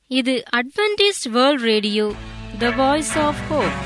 இது Adventist world radio the voice of hope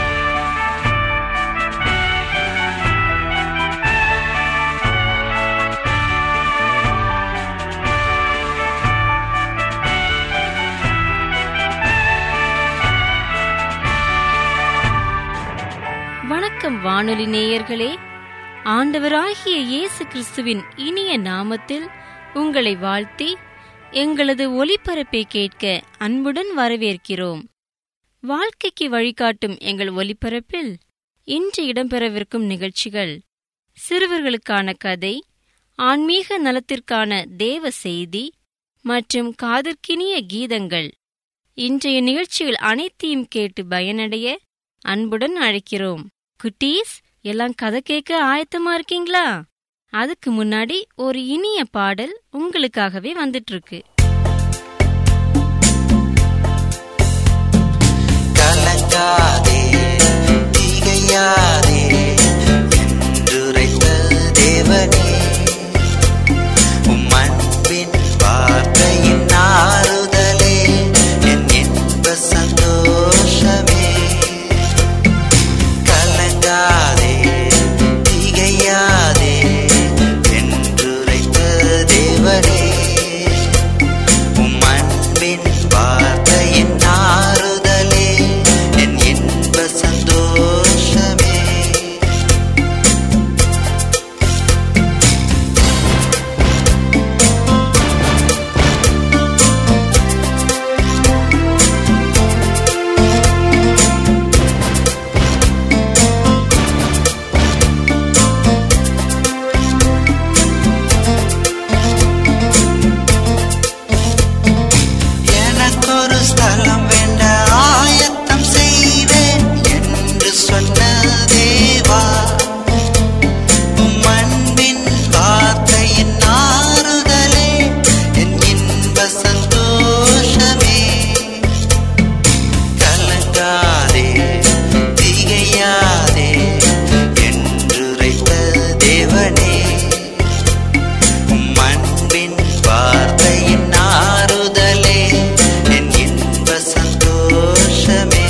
வணக்கம் வானொலி நேயர்களே ஆண்டவராகிய இயேசு கிறிஸ்துவின் இனிய நாமத்தில் உங்களை வாழ்த்தி எங்களது ஒலிபரப்பை கேட்க அன்புடன் வரவேற்கிறோம் வாழ்க்கைக்கு வழிகாட்டும் எங்கள் ஒலிபரப்பில் இன்று இடம்பெறவிருக்கும் நிகழ்ச்சிகள் சிறுவர்களுக்கான கதை ஆன்மீக நலத்திற்கான தேவ செய்தி மற்றும் காதற்கினிய கீதங்கள் இன்றைய நிகழ்ச்சிகள் அனைத்தையும் கேட்டு பயனடைய அன்புடன் அழைக்கிறோம் குட்டீஸ் எல்லாம் கதை கேட்க ஆயத்தமா இருக்கீங்களா அதுக்கு முன்னாடி ஒரு இனிய பாடல் உங்களுக்காகவே வந்துட்டு இருக்கு கலங்காதே திகையாதே என்றுரைத்த தேவனே உம் அன்பின் வார்த்தையின் ஆறுதலே என் இன்ப சந்தோஷமே கலங்காதே திகையாதே என்றுரைத்த தேவனே உம் அன்பின் வார்த்தையின் ஆறுதலே என் இன்ப சந்தோஷமே எனக்கொரு ஸ்தலம் வேண்ட ஆயத்தம் செய்வேன் என்று சொன்ன தேவா உம் அன்பின் வார்த்தையின் ஆறுதலே என் இன்ப சந்தோஷமே கலங்காதே திகையாதே என்றுரைத்த தேவனே உம் அன்பின் வார்த்தையின் ஆறுதலே என் இன்ப சந்தோஷமே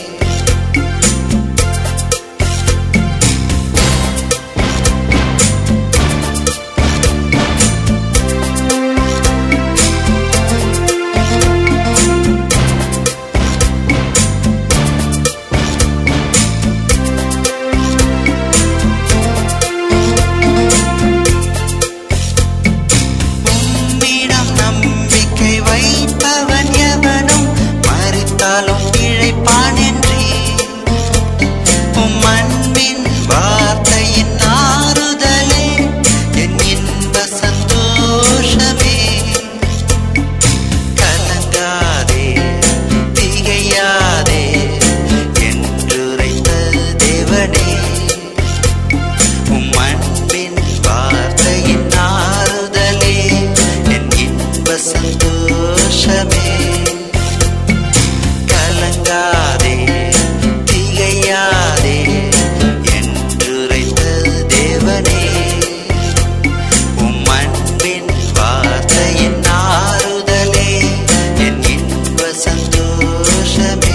உம்மிடம் நம்பிக்கை வைப்பவன் எவனும் மறித்தாலும் பிழைப்பான் என்றே உம் அன்பின் வார்த்தையின் ஆறுதலே என் இன்ப சந்தோஷமே கலங்காதே திகையாதே என்றுரைத்த தேவனே உம் அன்பின் வார்த்தையின் ஆறுதலே என் இன்ப சந்தோஷமே கலங்காதே திகையாதே என்றுரைத்த தேவனே உம் அன்பின் வார்த்தையின் ஆறுதலே என் இன்ப சந்தோஷமே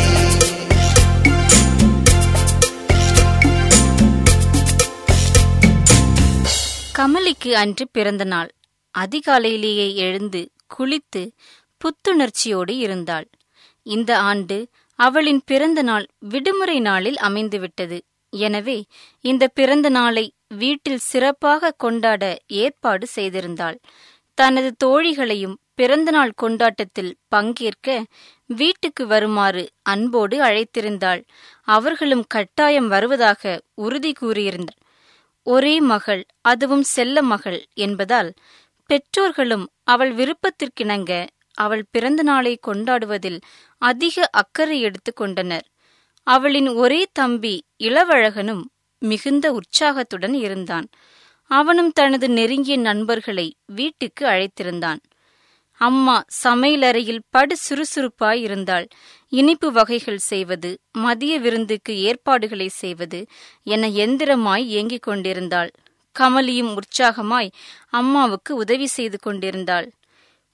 கமலிக்கு அன்று பிறந்த நாள் அதிகாலையிலேயே எழுந்து குளித்து புத்துணர்ச்சியோடு இருந்தாள் இந்த ஆண்டு அவளின் பிறந்த நாள் விடுமுறை நாளில் அமைந்துவிட்டது எனவே இந்த பிறந்த நாளை வீட்டில் சிறப்பாக கொண்டாட ஏற்பாடு செய்திருந்தாள் தனது தோழிகளையும் பிறந்தநாள் கொண்டாட்டத்தில் பங்கேற்க வீட்டுக்கு வருமாறு அன்போடு அழைத்திருந்தாள் அவர்களும் கட்டாயம் வருவதாக உறுதி கூறியிருந்தார் ஒரே மகள் அதுவும் செல்ல மகள் என்பதால் பெற்றோர்களும் அவள் விருப்பத்திற்கிணங்க அவள் பிறந்த நாளை கொண்டாடுவதில் அதிக அக்கறை எடுத்துக் கொண்டனர் அவளின் ஒரே தம்பி இளவழகனும் மிகுந்த உற்சாகத்துடன் இருந்தான் அவனும் தனது நெருங்கிய நண்பர்களை வீட்டுக்கு அழைத்திருந்தான் அம்மா சமையலறையில் படு சுறுசுறுப்பாய் இருந்தாள் இனிப்பு வகைகள் செய்வது மதிய விருந்துக்கு ஏற்பாடுகளை செய்வது என எந்திரமாய் இயங்கிக் கொண்டிருந்தாள் கமலியும் உற்சாகமாய் அம்மாவுக்கு உதவி செய்து கொண்டிருந்தாள்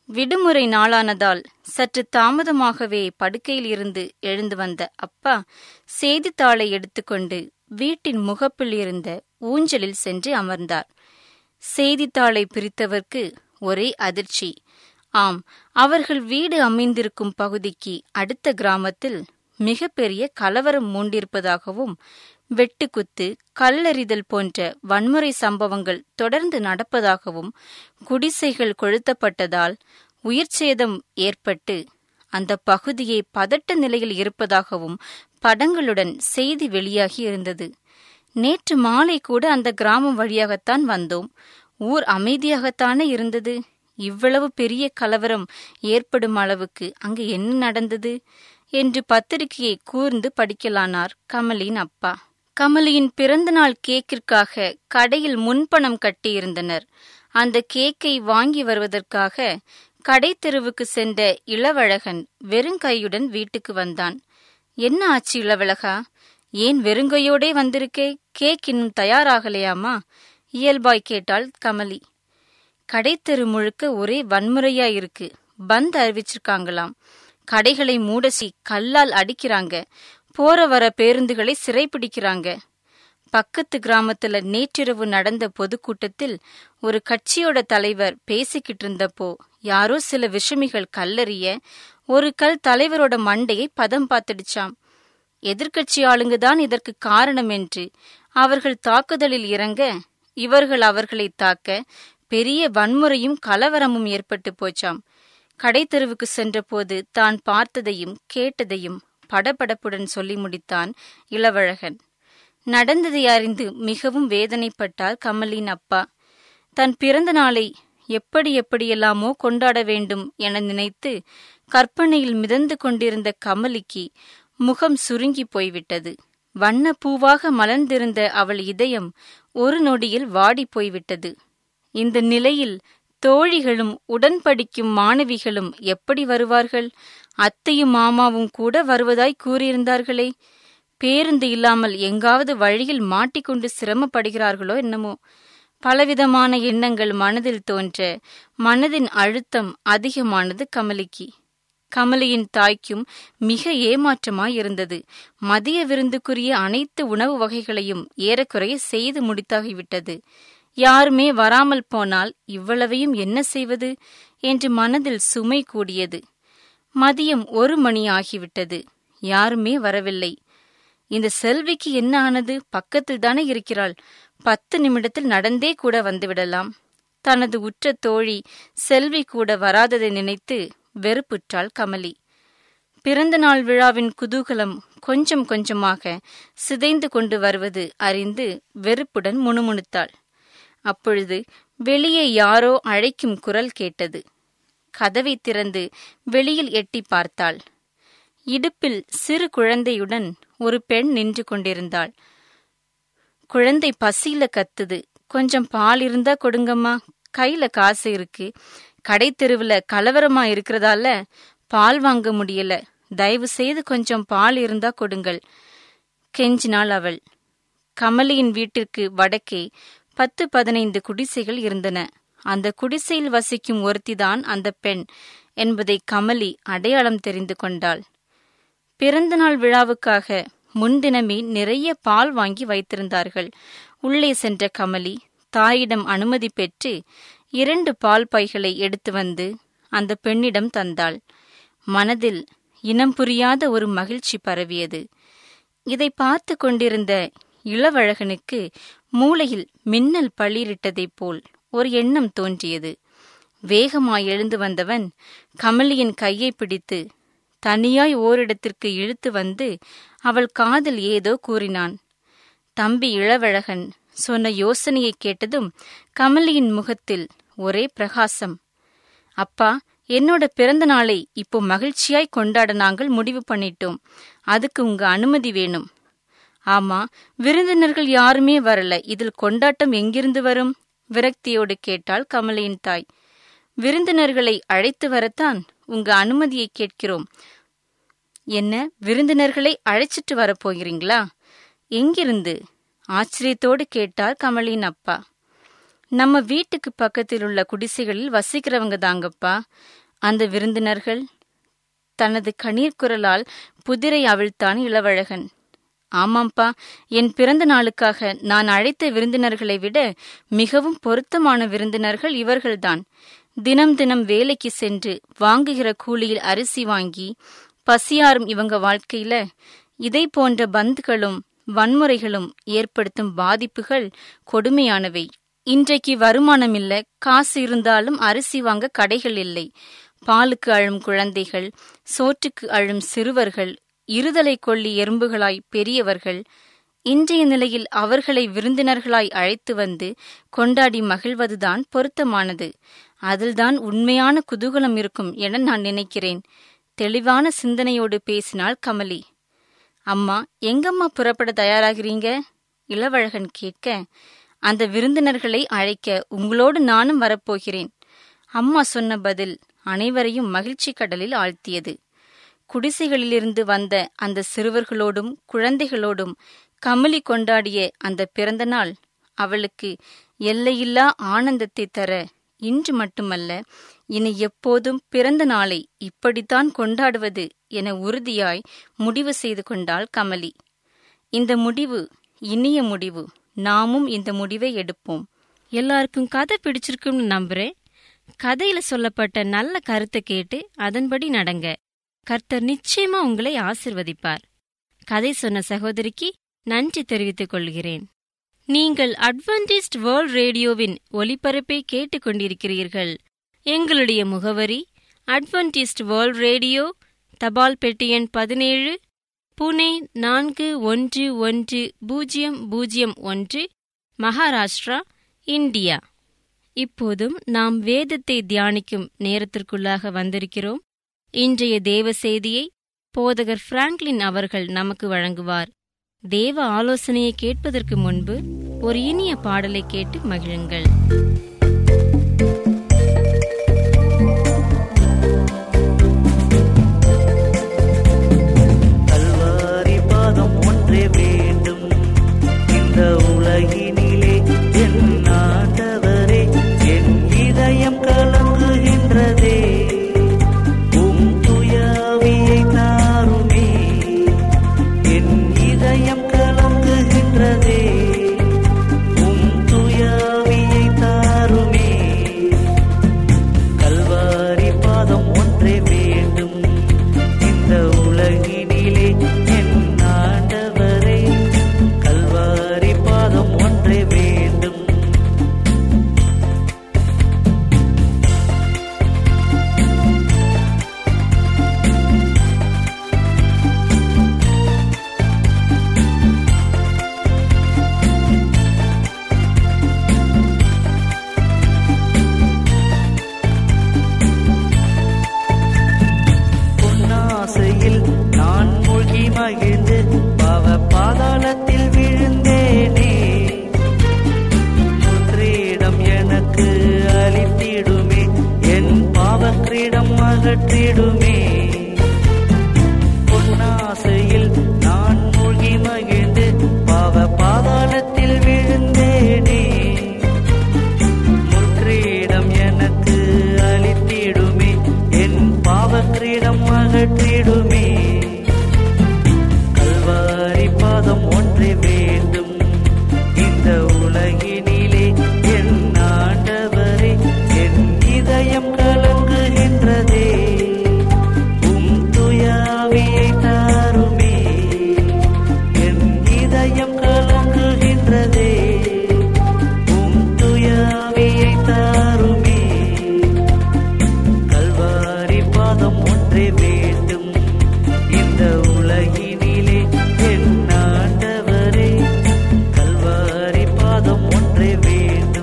விடுமுறை நாளானதால் சற்று தாமதமாகவே படுக்கையில் இருந்து எழுந்து வந்த அப்பா செய்தித்தாளை எடுத்துக்கொண்டு வீட்டின் முகப்பில் இருந்த ஊஞ்சலில் சென்று அமர்ந்தார் செய்தித்தாளை பிரித்தவர்க்கு ஒரே அதிர்ச்சி ஆம் அவர்கள் வீடு அமைந்திருக்கும் பகுதிக்கு அடுத்த கிராமத்தில் மிகப்பெரிய கலவரம் மூண்டிருப்பதாகவும் வெட்டுக்குத்து கல்லெறிதல் போன்ற வன்முறை சம்பவங்கள் தொடர்ந்து நடப்பதாகவும் குடிசைகள் கொளுத்தப்பட்டதால் உயிர்ச்சேதம் ஏற்பட்டு அந்த பகுதியை பதட்ட நிலையில் இருப்பதாகவும் படங்களுடன் செய்தி வெளியாகி இருந்தது நேற்று மாலை கூட அந்த கிராமம் வழியாகத்தான் வந்தோம் ஊர் அமைதியாகத்தானே இருந்தது இவ்வளவு பெரிய கலவரம் ஏற்படும் அளவுக்கு அங்கு என்ன நடந்தது என்று பத்திரிகையை கூர்ந்து படிக்கலானார் கமலின் அப்பா கமலியின் பிறந்தநாள் கேக்கிற்காக கடையில் முன்பணம் கட்டியிருந்தனர் அந்த கேக்கை வாங்கி வருவதற்காக கடை தெருவுக்கு சென்ற இளவழகன் வெறுங்கையுடன் வீட்டுக்கு வந்தான் என்ன ஆச்சு இளவழகா ஏன் வெறுங்கையோடே வந்திருக்கே கேக் இன்னும் தயாராகலையாமா இயல்பாய் கேட்டாள் கமலி கடைத்தெரு முழுக்க ஒரே வன்முறையா இருக்கு பந்த் அறிவிச்சிருக்காங்களாம் கடைகளை மூடசி கல்லால் அடிக்கிறாங்க போற வர பேருந்துகளை சிறைப்பிடிக்கிறாங்க பக்கத்து கிராமத்துல நேற்றிரவு நடந்த பொதுக்கூட்டத்தில் ஒரு கட்சியோட தலைவர் பேசிக்கிட்டு இருந்தப்போ யாரோ சில விஷமிகள் கல்லறிய ஒரு கல் தலைவரோட மண்டையை பதம் பார்த்துடுச்சாம் எதிர்க்கட்சி ஆளுங்க தான் இதற்கு காரணம் என்று அவர்கள் தாக்குதலில் இறங்க இவர்கள் அவர்களை தாக்க பெரிய வன்முறையும் கலவரமும் ஏற்பட்டு போச்சாம் கடைத்தெருவுக்கு சென்றபோது தான் பார்த்ததையும் கேட்டதையும் படபடப்புடன் சொல்லி முடித்தான் இளவழகன் நடந்ததை அறிந்து மிகவும் வேதனைப்பட்டார் கமலின் அப்பா தன் பிறந்த நாளை எப்படி எப்படியெல்லாமோ கொண்டாட வேண்டும் என நினைத்து கற்பனையில் மிதந்து கொண்டிருந்த கமலிக்கு முகம் சுருங்கி போய்விட்டது வண்ண பூவாக மலர்ந்திருந்த அவள் இதயம் ஒரு நொடியில் வாடி போய்விட்டது இந்த நிலையில் தோழிகளும் உடன்படிக்கும் மாணவிகளும் எப்படி வருவார்கள் அத்தையும் மாமாவும் கூட வருவதாய் கூறியிருந்தார்களே பேருந்து இல்லாமல் எங்காவது வழியில் மாட்டிக்கொண்டு சிரமப்படுகிறார்களோ என்னமோ பலவிதமான எண்ணங்கள் மனதில் தோன்ற மனதின் அழுத்தம் அதிகமானது கமலிக்கு கமலியின் தாய்க்கும் மிக ஏமாற்றமாயிருந்தது மதிய விருந்துக்குரிய அனைத்து உணவு வகைகளையும் ஏறக்குறைய செய்து முடித்தாகிவிட்டது யாருமே வராமல் போனால் இவ்வளவையும் என்ன செய்வது என்று மனதில் சுமை கூடியது மதியம் ஒரு மணி ஆகிவிட்டது யாருமே வரவில்லை இந்த செல்விக்கு என்ன ஆனது பக்கத்தில் தானே இருக்கிறாள் பத்து நிமிடத்தில் நடந்தே கூட வந்துவிடலாம் தனது உற்ற தோழி செல்வி கூட வராததை நினைத்து வெறுப்புற்றாள் கமலி பிறந்த நாள் விழாவின் குதூகலம் கொஞ்சம் கொஞ்சமாக சிதைந்து கொண்டு வருவது அறிந்து வெறுப்புடன் முணுமுணுத்தாள் அப்பொழுது வெளியே யாரோ அழைக்கும் குரல் கேட்டது கதவை திறந்து வெளியில் எட்டி பார்த்தாள் இடுப்பில் சிறு குழந்தையுடன் ஒரு பெண் நின்று கொண்டிருந்தாள் குழந்தை பசியில கத்துது கொஞ்சம் பால் இருந்தா கொடுங்கம்மா கையில காசு இருக்கு கடை தெருவுல கலவரமா இருக்கிறதால பால் வாங்க முடியல தயவு செய்து கொஞ்சம் பால் இருந்தா கொடுங்கள் கெஞ்சினாள் அவள் கமலியின் வீட்டிற்கு வடக்கே பத்து பதினைந்து குடிசைகள் இருந்தன அந்த குடிசையில் வசிக்கும் ஒருத்திதான் அந்த பெண் என்பதை கமலி அடையாளம் தெரிந்து கொண்டாள் பிறந்தநாள் விழாவுக்காக முன்தினமே நிறைய பால் வாங்கி வைத்திருந்தார்கள் உள்ளே சென்ற கமலி தாயிடம் அனுமதி பெற்று இரண்டு பால் பைகளை எடுத்து வந்து அந்த பெண்ணிடம் தந்தாள் மனதில் இனம் புரியாத ஒரு மகிழ்ச்சி பரவியது இதை பார்த்து கொண்டிருந்த இளவழகனுக்கு மூளையில் மின்னல் பளிரிட்டதைப் போல் ஒரு எண்ணம் தோன்றியது வேகமாய் எழுந்து வந்தவன் கமலியின் கையை பிடித்து தனியாய் ஓரிடத்திற்கு இழுத்து வந்து அவள் காதில் ஏதோ கூறினான் தம்பி இளவழகன் சொன்ன யோசனையை கேட்டதும் கமலியின் முகத்தில் ஒரே பிரகாசம் அப்பா என்னோட பிறந்த நாளை இப்போ மகிழ்ச்சியாய் கொண்டாட நாங்கள் முடிவு பண்ணிட்டோம் அதுக்கு உங்க அனுமதி வேணும் ஆமா விருந்தினர்கள் யாருமே வரல இதில் கொண்டாட்டம் எங்கிருந்து வரும் விரக்தியோடு கேட்டாள் கமலியின் தாய் விருந்தினர்களை அழைத்து வரத்தான் உங்க அனுமதியை கேட்கிறோம் என்ன விருந்தினர்களை அழைச்சிட்டு வரப்போகிறீங்களா எங்கிருந்து ஆச்சரியத்தோடு கேட்டார் கமலின் அப்பா நம்ம வீட்டுக்கு பக்கத்தில் உள்ள குடிசைகளில் வசிக்கிறவங்க தாங்கப்பா அந்த விருந்தினர்கள் தனது கண்ணீர் குரலால் புதிரை அவிழ்த்தான் இளவழகன் ஆமாம்பா என் பிறந்த நாளுக்காக நான் அழைத்த விருந்தினர்களை விட மிகவும் பொருத்தமான விருந்தினர்கள் இவர்கள்தான் தினம் தினம் வேலைக்கு சென்று வாங்குகிற கூலியில் அரிசி வாங்கி பசியாரும் இவங்க வாழ்க்கையில இதை போன்ற பந்துகளும் வன்முறைகளும் ஏற்படுத்தும் பாதிப்புகள் கொடுமையானவை இன்றைக்கு வருமானம் இல்ல காசு இருந்தாலும் அரிசி வாங்க கடைகள் இல்லை பாலுக்கு அழும் குழந்தைகள் சோற்றுக்கு அழும் சிறுவர்கள் இருதலை கொள்ளி எறும்புகளாய் பெரியவர்கள் இன்றைய நிலையில் அவர்களை விருந்தினர்களாய் அழைத்து வந்து கொண்டாடி மகிழ்வதுதான் பொருத்தமானது அதில்தான் உண்மையான குதூகலம் இருக்கும் என நான் நினைக்கிறேன் தெளிவான சிந்தனையோடு பேசினாள் கமலி அம்மா எங்கம்மா புறப்பட தயாராகிறீங்க இளவழகன் கேட்க அந்த விருந்தினர்களை அழைக்க உங்களோடு நானும் வரப்போகிறேன் அம்மா சொன்ன பதில் அனைவரையும் மகிழ்ச்சி கடலில் ஆழ்த்தியது குடிசைகளிலிருந்து வந்த அந்த சிறுவர்களோடும் குழந்தைகளோடும் கமலி கொண்டாடிய அந்த பிறந்த நாள் அவளுக்கு எல்லையில்லா ஆனந்தத்தை தர இன்று மட்டுமல்ல இனி எப்போதும் பிறந்த நாளை இப்படித்தான் கொண்டாடுவது என உறுதியாய் முடிவு செய்து கொண்டாள் கமலி இந்த முடிவு இனிய முடிவு நாமும் இந்த முடிவை எடுப்போம் எல்லாருக்கும் கதை பிடிச்சிருக்கும்னு நம்புறேன் கதையில சொல்லப்பட்ட நல்ல கருத்தை கேட்டு அதன்படி நடங்க கர்த்தர் நிச்சயமா உங்களை ஆசிர்வதிப்பார் கதை சொன்ன சகோதரிக்கு நன்றி தெரிவித்துக் கொள்கிறேன் நீங்கள் அட்வென்டிஸ்ட் வேர்ல்ட் ரேடியோவின் ஒலிபரப்பை கேட்டுக் கொண்டிருக்கிறீர்கள் எங்களுடைய முகவரி அட்வென்டிஸ்ட் வேர்ல்ட் ரேடியோ தபால் பெட்டி எண் பதினேழு புனே நான்கு ஒன்று ஒன்று பூஜ்ஜியம் பூஜ்ஜியம் ஒன்று மகாராஷ்டிரா இந்தியா இப்போதும் நாம் வேதத்தை தியானிக்கும் நேரத்திற்குள்ளாக வந்திருக்கிறோம் இன்றைய தேவ செய்தியை போதகர் பிராங்க்லின் அவர்கள் நமக்கு வழங்குவார் தேவ ஆலோசனையை கேட்பதற்கு முன்பு ஒரு இனிய பாடலை கேட்டு மகிழுங்கள் கல்வாரி பாதம் ஒன்றே வேண்டும் இந்த உலகினிலே என் ஆண்டவரே என் இதயம் கலங்குகின்றதே உம் துயாவியை தாருமே என் இதயம் கலங்குகின்றதே உம் துயாவியை தாருமே கல்வாரி பாதம் ஒன்றே வேண்டும் இந்த உலகினிலே என் ஆண்டவரே கல்வாரி பாதம் ஒன்றே வேண்டும் பொன்னாசையில் நான் மூழ்கி மகிழ்ந்து பாவ பாதாளத்தில் விழுந்தேனே கிரீடம் எனக்கு அளித்திடுமே என் பாவ கிரீடம் அகற்றிடுமே பொன்னாசையில் நான் மூழ்கி மகிழ்ந்து பாவ பாதாளத்தில் விழுந்தேனே முற்றிடம் எனக்கு அளித்திடுமே என் பாவக்கிரீடம் அகற்றிடுமே கல்வாரி பாதம் ஒன்றே வேண்டும் இந்த உலகினிலே என் ஆண்டவரே என் இதயம் கலங்குகின்றதே உம் துயாவியை தாருமே என் இதயம் கலங்குகின்றதே உம் துயாவியை தாருமே கல்வாரி பாதம் ஒன்றே வேண்டும் இந்த உலகினிலே என் ஆண்டவரே கல்வாரி பாதம் ஒன்றே வேண்டும்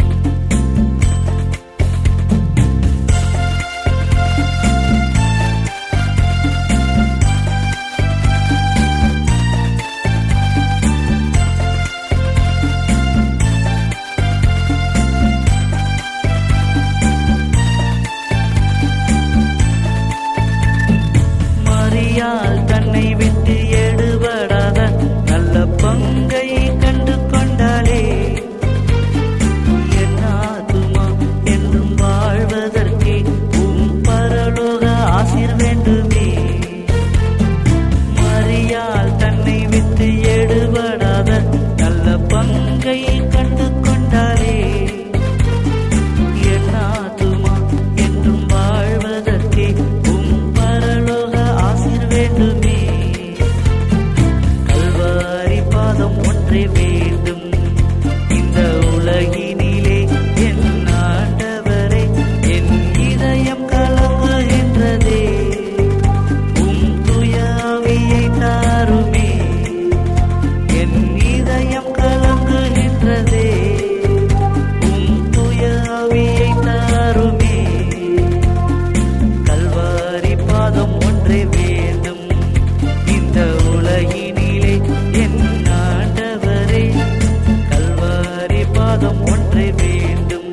மரியாள் தன்னை விட்டு எடுபடாத நல்ல பங்கை கண்டு கொண்டாளே என்ன ஒன்றே வேண்டும் இந்த உலகினிலே என் ஆண்டவரே கல்வாரி பாதம் ஒன்றே வேண்டும்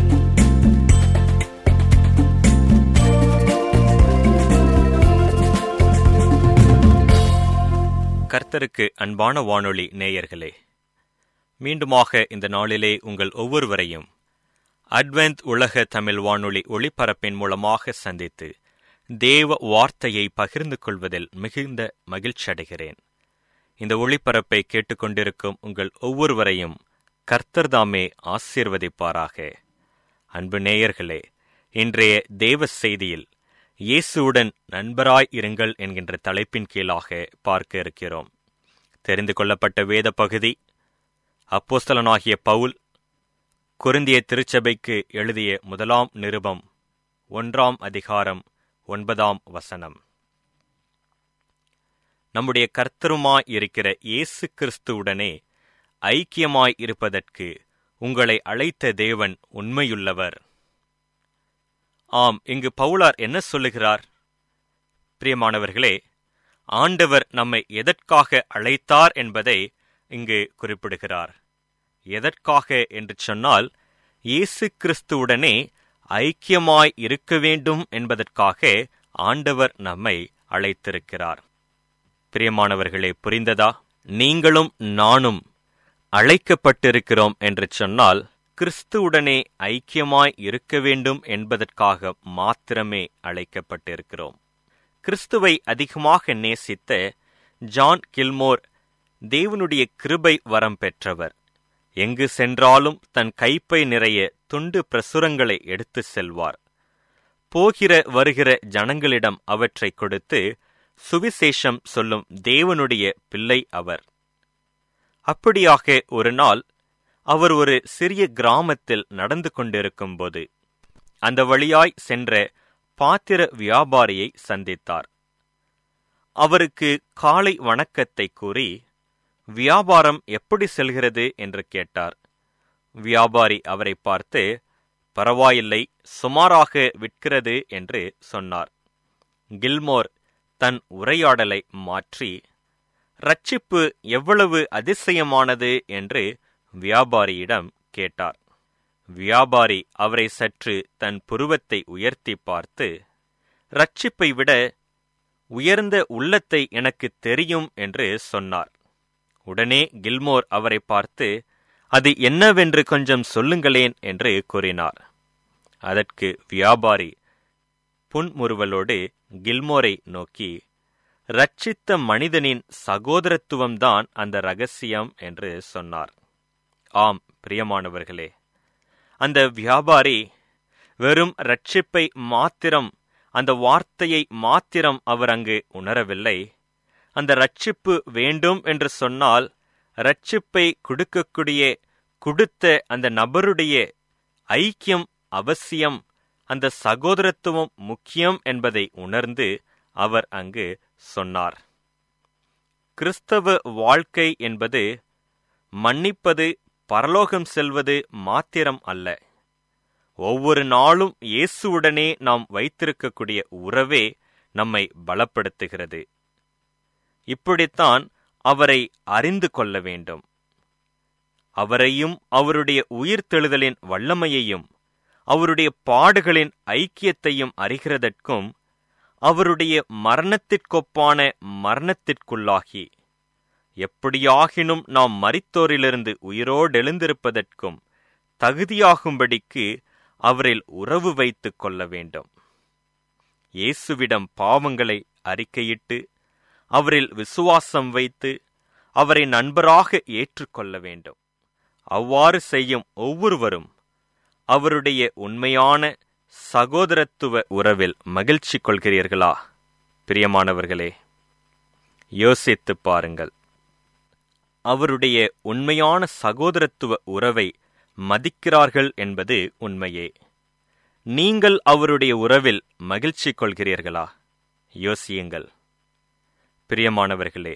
கர்த்தருக்கு அன்பான வானொலி நேயர்களே மீண்டுமாக இந்த நாளிலே உங்கள் ஒவ்வொருவரையும் அட்வென்த் உலக தமிழ் வானொலி ஒளிபரப்பின் மூலமாக சந்தித்து தேவ வார்த்தையை பகிர்ந்து கொள்வதில் மிகுந்த மகிழ்ச்சி அடைகிறேன் இந்த ஒளிபரப்பை கேட்டுக்கொண்டிருக்கும் உங்கள் ஒவ்வொருவரையும் கர்த்தர்தாமே ஆசீர்வதிப்பாராக அன்பு நேயர்களே இன்றைய தேவ செய்தியில் இயேசுவுடன் நண்பராய் இருங்கள் என்கின்ற தலைப்பின் கீழாக பார்க்க இருக்கிறோம் தெரிந்து கொள்ளப்பட்ட வேத பகுதி அப்போஸ்தலனாகிய பவுல் குருந்திய திருச்சபைக்கு எழுதிய முதலாம் நிருபம் ஒன்றாம் அதிகாரம் ஒன்பதாம் வசனம் நம்முடைய கர்த்தருமாய் இருக்கிற இயேசு கிறிஸ்துவுடனே ஐக்கியமாய் இருப்பதற்கு உங்களை அழைத்த தேவன் உண்மையுள்ளவர் ஆம் இங்கு பவுலார் என்ன சொல்லுகிறார் பிரியமானவர்களே ஆண்டவர் நம்மை எதற்காக அழைத்தார் என்பதை இங்கு குறிப்பிடுகிறார் எதற்காக என்று சொன்னால் இயேசு கிறிஸ்துவுடனே ஐக்கியமாய் இருக்க வேண்டும் என்பதற்காக ஆண்டவர் நம்மை அழைத்திருக்கிறார் பிரியமானவர்களே புரிந்ததா நீங்களும் நானும் அழைக்கப்பட்டிருக்கிறோம் என்று சொன்னால் கிறிஸ்துவுடனே ஐக்கியமாய் இருக்க வேண்டும் என்பதற்காக மாத்திரமே அழைக்கப்பட்டிருக்கிறோம் கிறிஸ்துவை அதிகமாக நேசித்த ஜான் கில்மோர் தேவனுடைய கிருபை வரம் பெற்றவர் எங்கு சென்றாலும் தன் கைப்பை நிறைய துண்டு பிரசுரங்களை எடுத்து செல்வார் போகிற வருகிற ஜனங்களிடம் அவற்றை கொடுத்து சுவிசேஷம் சொல்லும் தேவனுடைய பிள்ளை அவர் அப்படியாக ஒரு நாள் அவர் ஒரு சிறிய கிராமத்தில் நடந்து கொண்டிருக்கும்போது அந்த வழியாய் சென்ற பாத்திர வியாபாரியை சந்தித்தார் அவருக்கு காலை வணக்கத்தை கூறி வியாபாரம் எப்படி செல்கிறது என்று கேட்டார் வியாபாரி அவரை பார்த்து பரவாயில்லை சுமாராக விற்கிறது என்று சொன்னார் கில்மோர் தன் உரையாடலை மாற்றி ரட்சிப்பு எவ்வளவு அதிசயமானது என்று வியாபாரியிடம் கேட்டார் வியாபாரி அவரை சற்று தன் புருவத்தை உயர்த்தி பார்த்து ரட்சிப்பை விட உயர்ந்த உள்ளத்தை எனக்கு தெரியும் என்று சொன்னார் உடனே கில்மோர் அவரை பார்த்து அது என்னவென்று கொஞ்சம் சொல்லுங்களேன் என்று கூறினார் அதற்கு வியாபாரி புன்முறுவலோடு கில்மோரை நோக்கி ரட்சித்த மனிதனின் சகோதரத்துவம்தான் அந்த ரகசியம் என்று சொன்னார் ஆம் பிரியமானவர்களே அந்த வியாபாரி வெறும் ரட்சிப்பை மாத்திரம் அந்த வார்த்தையை மாத்திரம் அவர் அங்கு உணரவில்லை அந்த ரட்சிப்பு வேண்டும் என்று சொன்னால் ரட்சிப்பை கொடுக்கக்கூடிய கொடுத்த அந்த நபருடைய ஐக்கியம் அவசியம் அந்த சகோதரத்துவம் முக்கியம் என்பதை உணர்ந்து அவர் அங்கு சொன்னார் கிறிஸ்தவ வாழ்க்கை என்பது மன்னிப்பது பரலோகம் செல்வது மாத்திரம் அல்ல ஒவ்வொரு நாளும் இயேசுவுடனே நாம் வைத்திருக்கக்கூடிய உறவே நம்மை பலப்படுத்துகிறது இப்படித்தான் அவரை அறிந்து கொள்ள வேண்டும் அவரையும் அவருடைய உயிர்த்தெழுதலின் வல்லமையையும் அவருடைய பாடுகளின் ஐக்கியத்தையும் அறிகிறதற்கும் அவருடைய மரணத்திற்கொப்பான மரணத்திற்குள்ளாகி எப்படியாகினும் நாம் மரித்தோரிலிருந்து உயிரோடெழுந்திருப்பதற்கும் தகுதியாகும்படிக்கு அவரில் உறவு வைத்துக் கொள்ள வேண்டும் இயேசுவிடம் பாவங்களை அறிக்கையிட்டு அவரில் விசுவாசம் வைத்து அவரை நண்பராக ஏற்றுக்கொள்ள வேண்டும் அவ்வாறு செய்யும் ஒவ்வொருவரும் அவருடைய உண்மையான சகோதரத்துவ உறவில் மகிழ்ச்சி கொள்கிறீர்களா பிரியமானவர்களே யோசித்து பாருங்கள் அவருடைய உண்மையான சகோதரத்துவ உறவை மதிக்கிறார்கள் என்பது உண்மையே நீங்கள் அவருடைய உறவில் மகிழ்ச்சி கொள்கிறீர்களா யோசியுங்கள் பிரியமானவர்களே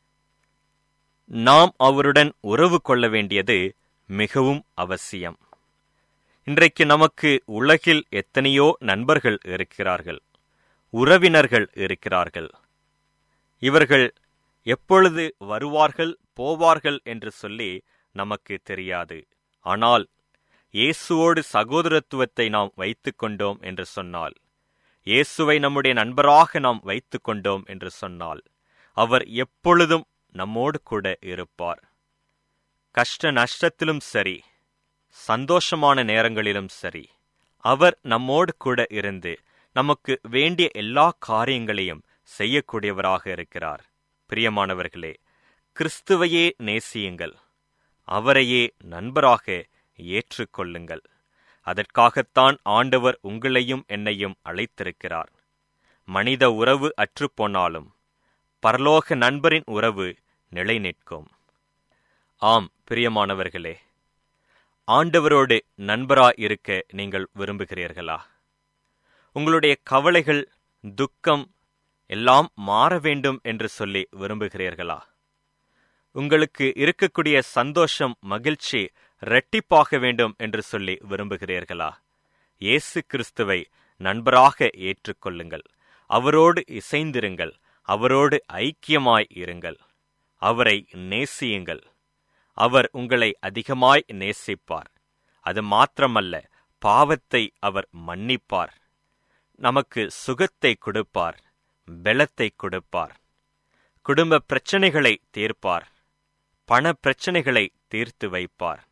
நாம் அவருடன் உறவு கொள்ள வேண்டியது மிகவும் அவசியம் இன்றைக்கு நமக்கு உலகில் எத்தனையோ நண்பர்கள் இருக்கிறார்கள் உறவினர்கள் இருக்கிறார்கள் இவர்கள் எப்பொழுது வருவார்கள் போவார்கள் என்று சொல்லி நமக்கு தெரியாது ஆனால் இயேசுவோடு சகோதரத்துவத்தை நாம் வைத்துக் கொண்டோம் என்று சொன்னால் இயேசுவை நம்முடைய நண்பராக நாம் வைத்துக் கொண்டோம் என்று சொன்னால் அவர் எப்பொழுதும் நம்மோடு கூட இருப்பார் கஷ்ட நஷ்டத்திலும் சரி சந்தோஷமான நேரங்களிலும் சரி அவர் நம்மோடு கூட இருந்து நமக்கு வேண்டிய எல்லா காரியங்களையும் செய்யக்கூடியவராக இருக்கிறார் பிரியமானவர்களே கிறிஸ்துவையே நேசியுங்கள் அவரையே நண்பராக ஏற்றுக்கொள்ளுங்கள் அதற்காகத்தான் ஆண்டவர் உங்களையும் என்னையும் அழைத்திருக்கிறார் மனித உறவு அற்றுப்போனாலும் பரலோக நண்பரின் உறவு நிலை நிற்கும் ஆம் பிரியமானவர்களே ஆண்டவரோடு நண்பராய் இருக்க நீங்கள் விரும்புகிறீர்களா உங்களுடைய கவலைகள் துக்கம் எல்லாம் மாற வேண்டும் என்று சொல்லி விரும்புகிறீர்களா உங்களுக்கு இருக்கக்கூடிய சந்தோஷம் மகிழ்ச்சி இரட்டிப்பாக வேண்டும் என்று சொல்லி விரும்புகிறீர்களா இயேசு கிறிஸ்துவை நண்பராக ஏற்றுக்கொள்ளுங்கள் அவரோடு இசைந்திருங்கள் அவரோடு ஐக்கியமாய் இருங்கள் அவரை நேசியுங்கள் அவர் உங்களை அதிகமாய் நேசிப்பார் அது மாத்திரமல்ல பாவத்தை அவர் மன்னிப்பார் நமக்கு சுகத்தை கொடுப்பார் பெலத்தை கொடுப்பார் குடும்ப பிரச்சனைகளை தீர்ப்பார் பண பிரச்சனைகளை தீர்த்து வைப்பார்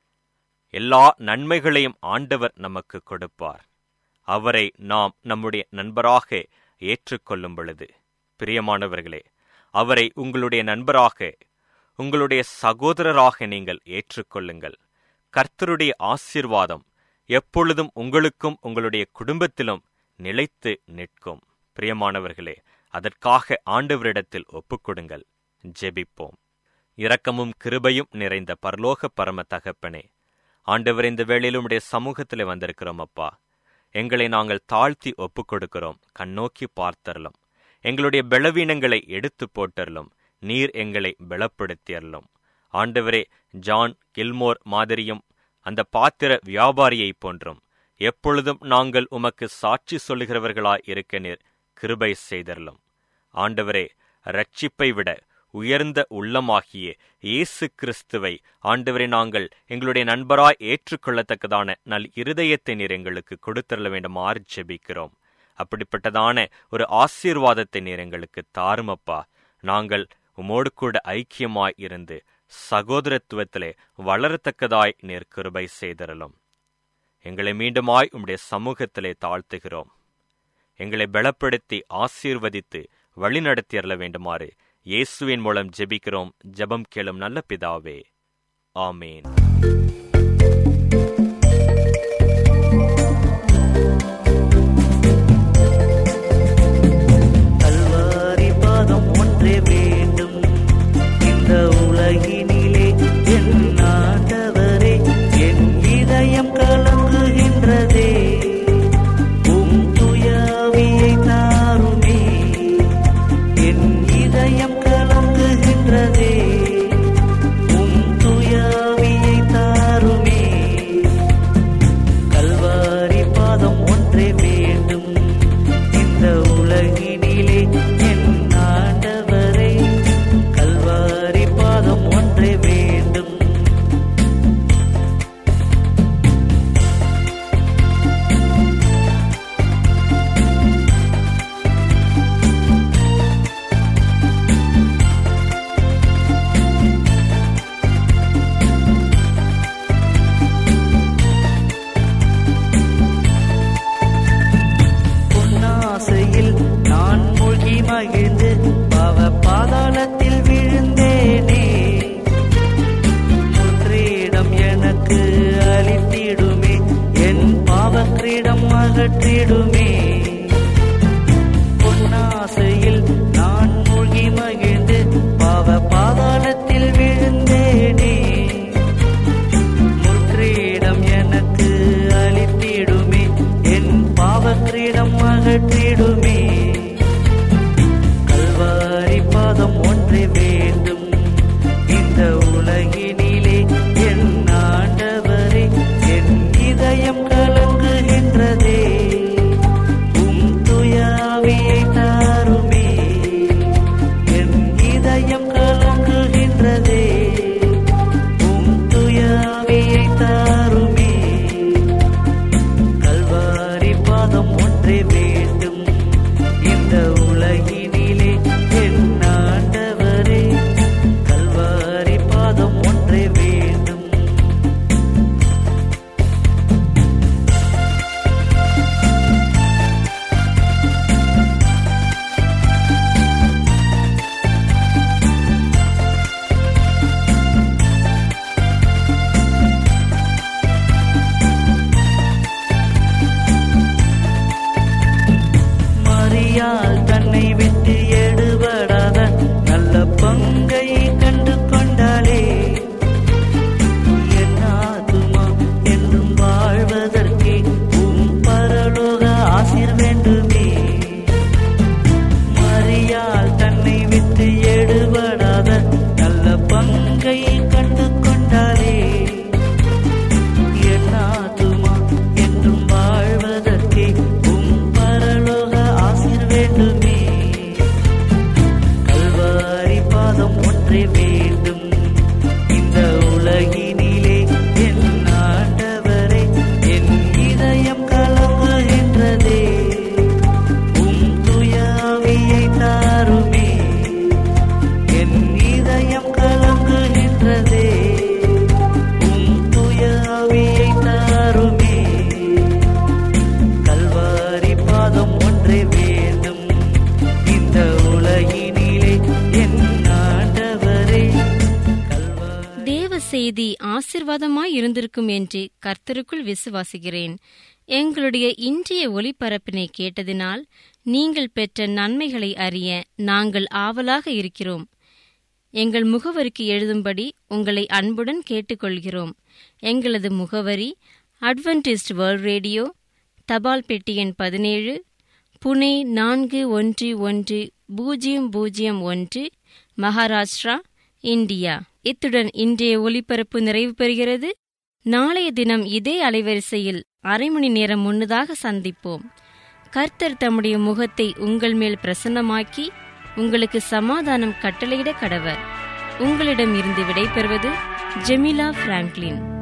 எல்லா நன்மைகளையும் ஆண்டவர் நமக்கு கொடுப்பார் அவரை நாம் நம்முடைய நண்பராக ஏற்றுக்கொள்ளும் பொழுது பிரியமானவர்களே அவரை உங்களுடைய நண்பராக உங்களுடைய சகோதரராக நீங்கள் ஏற்றுக்கொள்ளுங்கள் கர்த்தருடைய ஆசீர்வாதம் எப்பொழுதும் உங்களுக்கும் உங்களுடைய குடும்பத்திலும் நிலைத்து நிற்கும் பிரியமானவர்களே அதற்காக ஆண்டவரிடத்தில் ஒப்புக்கொடுங்கள் ஜெபிப்போம் இரக்கமும் கிருபையும் நிறைந்த பரலோக பரம தகப்பனே ஆண்டவர் இந்த வேளையில் உடைய சமூகத்திலே வந்திருக்கிறோம் அப்பா எங்களை நாங்கள் தாழ்த்தி ஒப்புக்கொடுக்கிறோம் கண்ணோக்கி பார்த்தரலும் எங்களுடைய பலவீனங்களை எடுத்து போட்டரலும் நீர் எங்களை பலப்படுத்தியறலும் ஆண்டவரே ஜான் கில்மோர் மாதிரியும் அந்த பாத்திர வியாபாரியைப் போன்றும் எப்பொழுதும் நாங்கள் உமக்கு சாட்சி சொல்லுகிறவர்களாய் இருக்க நீர் கிருபை செய்தரலும் ஆண்டவரே ரட்சிப்பை விட உயர்ந்த உள்ளமாகிய இயேசு கிறிஸ்துவை ஆண்டவரை நாங்கள் எங்களுடைய நண்பராய் ஏற்றுக்கொள்ளத்தக்கதான நல் இருதயத்தை நீர் எங்களுக்கு கொடுத்தரல வேண்டுமாறு ஜெபிக்கிறோம் அப்படிப்பட்டதான ஒரு ஆசீர்வாதத்தை நீர் எங்களுக்கு தாருமப்பா நாங்கள் உமோடு கூட ஐக்கியமாய் இருந்து சகோதரத்துவத்திலே வளரத்தக்கதாய் நீர் கிருபை செய்தரலும் எங்களை மீண்டுமாய் உம்முடைய சமூகத்திலே தாழ்த்துகிறோம் எங்களை பலப்படுத்தி ஆசீர்வதித்து வழிநடத்தியறல வேண்டுமாறு இயேசுவின் மூலம் ஜெபிக்கிறோம் ஜெபம் கேளும் நல்ல பிதாவே ஆமேன் கல்வாரி பாதம் ஒன்றே வேண்டும் இந்த உலகினிலே என் ஆண்டவரே என் இதயம் கலங்குகின்றதே உம் துயாவியை தாருமே என் இதயம் கலங்குகின்றதே உம் துயாவியை தாருமே கல்வாரி பாதம் ஒன்றே வேண்டும் இந்த உலகினிலே என் ஆண்டவரே கல்வாரி பாதம் ஒன்றே வேண்டும் பொன்னாசையில் நான் மூழ்கி மகிழ்ந்து பவ பாதாளத்தில் விழுந்தேனே முற்றிடம் எனக்கு அளித்திடுமே என் பாவக்கிரீடம் அகற்றிடுமே பொன்னாசையில் நான் மூழ்கி மகிழ்ந்து பாவ பாதாளத்தில் விழுந்தேனே முற்றிடம் எனக்கு அளித்திடுமே என் பாவக்கிரீடம் அகற்றிடுமே கல்வாரி பாதம் ஒன்றே வேண்டும் இந்த உலகினிலே என் ஆண்டவரே என் இதயம் கலங்குகின்றதே ஒன்றே வேண்டும் இந்த உலகினிலே என் ஆண்டவரே என் இதயம் கலங்குகின்றதே உம் துயாவியை தாருமே என் இதயம் கலங்குகின்றதே உம் துயாவியை தாருமே கல்வாரி பாதம் ஒன்றே வேண்டும் இந்த உலகினிலே என் ஆண்டவரே கல்வாரி தேவ செய்தி ஆசிர்வாதமாய் இருந்திருக்கும் என்று கர்த்தருக்குள் விசுவாசிக்கிறேன் எங்களுடைய இன்றைய ஒளிபரப்பினை கேட்டதினால் நீங்கள் பெற்ற நன்மைகளை அறிய நாங்கள் ஆவலாக இருக்கிறோம் எங்கள் முகவரிக்கு எழுதும்படி உங்களை அன்புடன் கேட்டுக்கொள்கிறோம் எங்களது முகவரி அட்வென்டிஸ்ட் வேர்ல்ட் ரேடியோ தபால் பெட்டி எண் பதினேழு புனே நான்கு ஒன்று ஒன்று பூஜ்ஜியம் பூஜ்ஜியம் ஒன்று மகாராஷ்டிரா இந்தியா இத்துடன் இன்றைய ஒலிபரப்பு நிறைவு பெறுகிறது நாளைய தினம் இதே அலைவரிசையில் அரை மணி நேரம் முன்னதாக சந்திப்போம் கர்த்தர் தம்முடைய முகத்தை உங்கள் மேல் பிரசன்னமாக்கி உங்களுக்கு சமாதானம் கட்டளையிட கடவர் உங்களிடம் இருந்து விடைபெறுவது ஜெமிலா பிராங்க்லின்